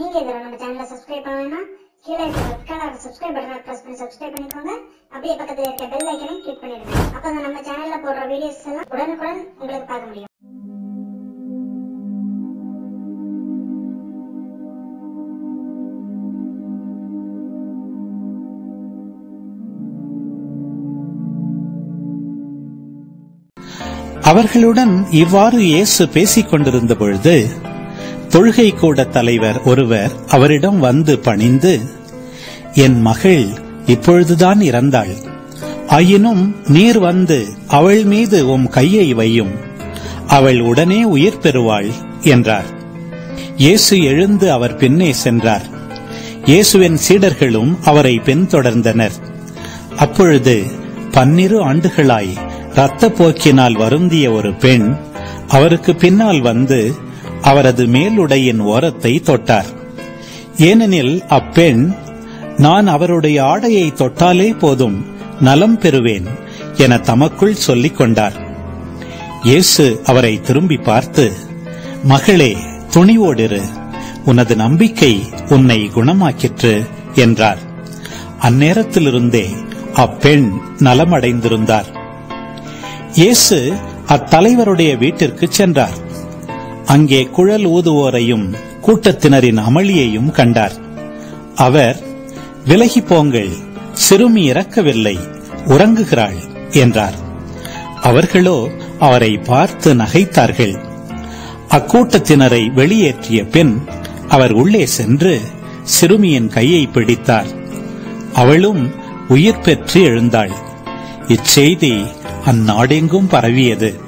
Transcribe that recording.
நீங்க இதுல நம்ம சேனலை சப்ஸ்கிரைப் பண்ணணும்னா கீழே இருக்க ரெட் கலர் சப்ஸ்கிரைப் பட்டனை பிரஸ் பண்ணி சப்ஸ்கிரைப் பண்ணிக்கோங்க அப்படியே பக்கத்துல இருக்க பெல் ஐக்கனையும் கிளிக் பண்ணிடுங்க அப்பதான் நம்ம சேனல்ல போடுற வீடியோஸ் எல்லாம் உடனுக்குடன் உங்களுக்கு பார்க்க முடியும் அவர்களுடன் இவ்வாறு இயேசு பேசிக் கொண்டிருந்த பொழுது தொழுகை கூட தலைவர் ஒருவர் அவரிடம் வந்து பணிந்து என் மகள் இப்பொழுதுதான் இறந்தாள் ஆயினும் நீர் வந்து அவள் மீது உம் கையை வையும் அவள் உடனே உயிர் பெறுவாள் என்றார் இயேசு எழுந்து அவர் பின்னே சென்றார் இயேசுவின் சீடர்களும் அவரை பின்தொடர்ந்தனர் அப்பொழுது பன்னிரு ஆண்டுகளாய் இரத்தப் போக்கினால் வருந்திய ஒரு பெண் அவருக்கு பின்னால் வந்து அவரது மேலுடையின் ஓரத்தை தொட்டார் ஏனெனில் அப்பெண் நான் அவருடைய ஆடையை தொட்டாலே போதும் நலம் பெறுவேன் என தமக்குள் சொல்லிக் கொண்டார் இயேசு அவரை திரும்பி பார்த்து மகளே துணிவோடிரு உனது நம்பிக்கை உன்னை குணமாக்கிற்று என்றார் அந்நேரத்திலிருந்தே அப்பெண் நலமடைந்திருந்தார் இயேசு அத்தலைவருடைய வீட்டிற்கு சென்றார் அங்கே குழல் ஊதுவோரையும் கூட்டத்தினரின் அமளியையும் கண்டார் அவர் விலகி போங்கள் சிறுமி இறக்கவில்லை உறங்குகிறாள் என்றார் அவர்களோ அவரை பார்த்து நகைத்தார்கள் அக்கூட்டத்தினரை வெளியேற்றிய பின் அவர் உள்ளே சென்று சிறுமியின் கையை பிடித்தார் அவளும் உயிர் பெற்று எழுந்தாள் இச்செய்தி அந்நாடெங்கும் பரவியது